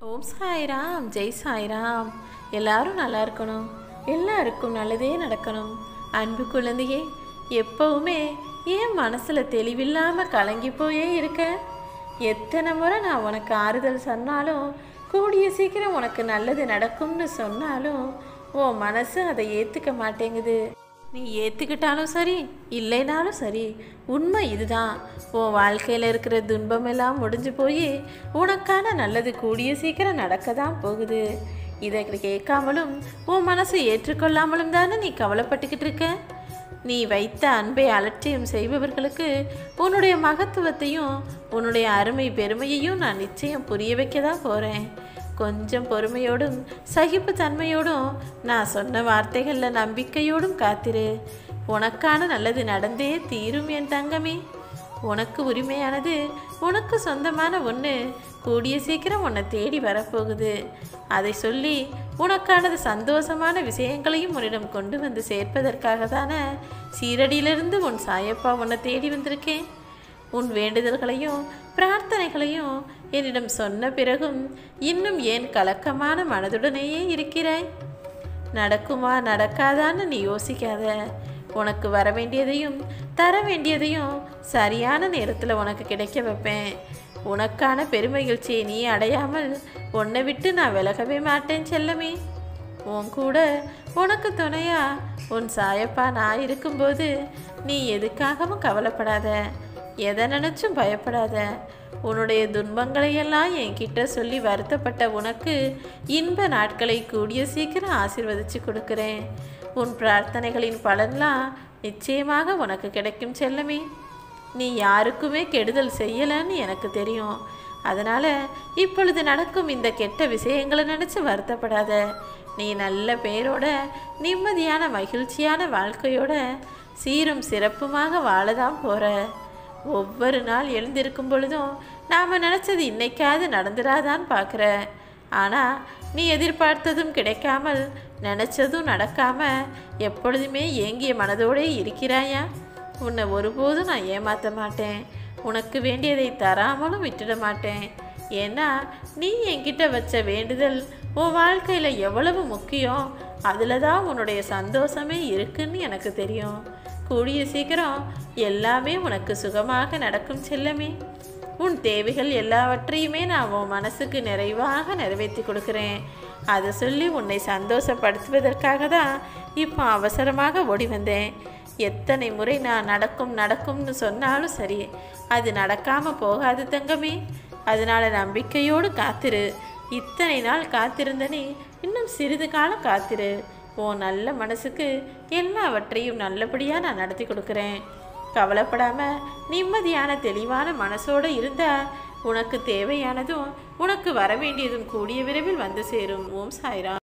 ஓம் சாய்ராம் ஜெய் சாய்ராம் எல்லாரும் நல்லா இருக்கணும் எல்லாருக்கும் நல்லதே நடக்கணும் அன்பு குழந்தையே எப்பவுமே ஏன் மனசில் தெளிவில்லாமல் கலங்கி போயே இருக்க எத்தனை முறை நான் உனக்கு ஆறுதல் சொன்னாலும் கூடிய சீக்கிரம் உனக்கு நல்லது நடக்கும்னு சொன்னாலும் உன் மனசு அதை ஏற்றுக்க மாட்டேங்குது நீ ஏற்றுக்கிட்டாலும் சரி இல்லைனாலும் சரி உண்மை இதுதான் உன் வாழ்க்கையில் இருக்கிற துன்பமெல்லாம் முடிஞ்சு போய் உனக்கான நல்லது கூடிய சீக்கிரம் நடக்க தான் போகுது இதை கேட்காமலும் உன் மனசை ஏற்றுக்கொள்ளாமலும் தானே நீ கவலைப்பட்டுக்கிட்டு இருக்க நீ வைத்த அன்பை அலட்சியம் செய்பவர்களுக்கு உன்னுடைய மகத்துவத்தையும் உன்னுடைய அருமை பெருமையையும் நான் நிச்சயம் புரிய வைக்க தான் போகிறேன் கொஞ்சம் பொறுமையோடும் சகிப்புத்தன்மையோடும் நான் சொன்ன வார்த்தைகளில் நம்பிக்கையோடும் காத்திரு உனக்கான நல்லது நடந்தே தீரும் என் தங்கமே உனக்கு உரிமையானது உனக்கு சொந்தமான ஒன்று கூடிய சீக்கிரம் உன்னை தேடி வரப்போகுது அதை சொல்லி உனக்கானது சந்தோஷமான விஷயங்களையும் உன்னிடம் கொண்டு வந்து சேர்ப்பதற்காக தானே சீரடியிலிருந்து உன் சாயப்பா உன்னை தேடி வந்திருக்கேன் உன் வேண்டுதல்களையும் பிரார்த்தனைகளையும் என்னிடம் சொன்ன பிறகும் இன்னும் ஏன் கலக்கமான மனதுடனேயே இருக்கிறாய் நடக்குமா நடக்காதான்னு நீ யோசிக்காத உனக்கு வர வேண்டியதையும் தர வேண்டியதையும் சரியான நேரத்தில் உனக்கு கிடைக்க வைப்பேன் உனக்கான பெருமகிழ்ச்சியை நீ அடையாமல் உன்னை விட்டு நான் விலகவே மாட்டேன் செல்லமே உன் கூட உனக்கு துணையா உன் சாயப்பா நான் இருக்கும்போது நீ எதுக்காகவும் கவலைப்படாத எதை நினச்சும் பயப்படாத உன்னுடைய துன்பங்களையெல்லாம் என்கிட்ட சொல்லி வருத்தப்பட்ட உனக்கு இன்ப நாட்களை கூடிய சீக்கிரம் ஆசீர்வதிச்சு கொடுக்குறேன் உன் பிரார்த்தனைகளின் பலன்லாம் நிச்சயமாக உனக்கு கிடைக்கும் செல்லமே நீ யாருக்குமே கெடுதல் செய்யலைன்னு எனக்கு தெரியும் அதனால் இப்பொழுது நடக்கும் இந்த கெட்ட விஷயங்களை நினச்சி வருத்தப்படாத நீ நல்ல பேரோட நிம்மதியான மகிழ்ச்சியான வாழ்க்கையோட சீரும் சிறப்புமாக வாழதான் போகிற ஒவ்வொரு நாள் எழுந்திருக்கும் பொழுதும் நாம் நினச்சது இன்னைக்காவது நடந்துடாதான்னு பார்க்குற ஆனால் நீ எதிர்பார்த்ததும் கிடைக்காமல் நினச்சதும் நடக்காம எப்பொழுதுமே ஏங்கிய மனதோடே இருக்கிறாயா உன்னை ஒருபோதும் நான் ஏமாற்ற மாட்டேன் உனக்கு வேண்டியதை தராமலும் விட்டுட மாட்டேன் ஏன்னா நீ என்கிட்ட வச்ச வேண்டுதல் உன் வாழ்க்கையில் எவ்வளவு முக்கியம் அதில் தான் உன்னுடைய சந்தோஷமே இருக்குன்னு எனக்கு தெரியும் கூடிய சீக்கிரம் எல்லாமே உனக்கு சுகமாக நடக்கும் செல்லமே உன் தேவைகள் எல்லாவற்றையுமே நான் உன் மனசுக்கு நிறைவாக நிறைவேற்றி கொடுக்குறேன் அதை சொல்லி உன்னை சந்தோஷப்படுத்துவதற்காக தான் இப்போ அவசரமாக ஓடி வந்தேன் எத்தனை முறை நான் நடக்கும் நடக்கும்னு சொன்னாலும் சரி அது நடக்காமல் போகாது தங்கமே அதனால் நம்பிக்கையோடு காத்திரு இத்தனை நாள் காத்திருந்தனே இன்னும் சிறிது காலம் காத்திரு உன் நல்ல மனசுக்கு எல்லாவற்றையும் நல்லபடியாக நான் நடத்தி கொடுக்குறேன் கவலைப்படாமல் நிம்மதியான தெளிவான மனசோடு இருந்தால் உனக்கு தேவையானதும் உனக்கு வர வேண்டியதும் கூடிய விரைவில் வந்து சேரும் ஓம் சாய்ராம்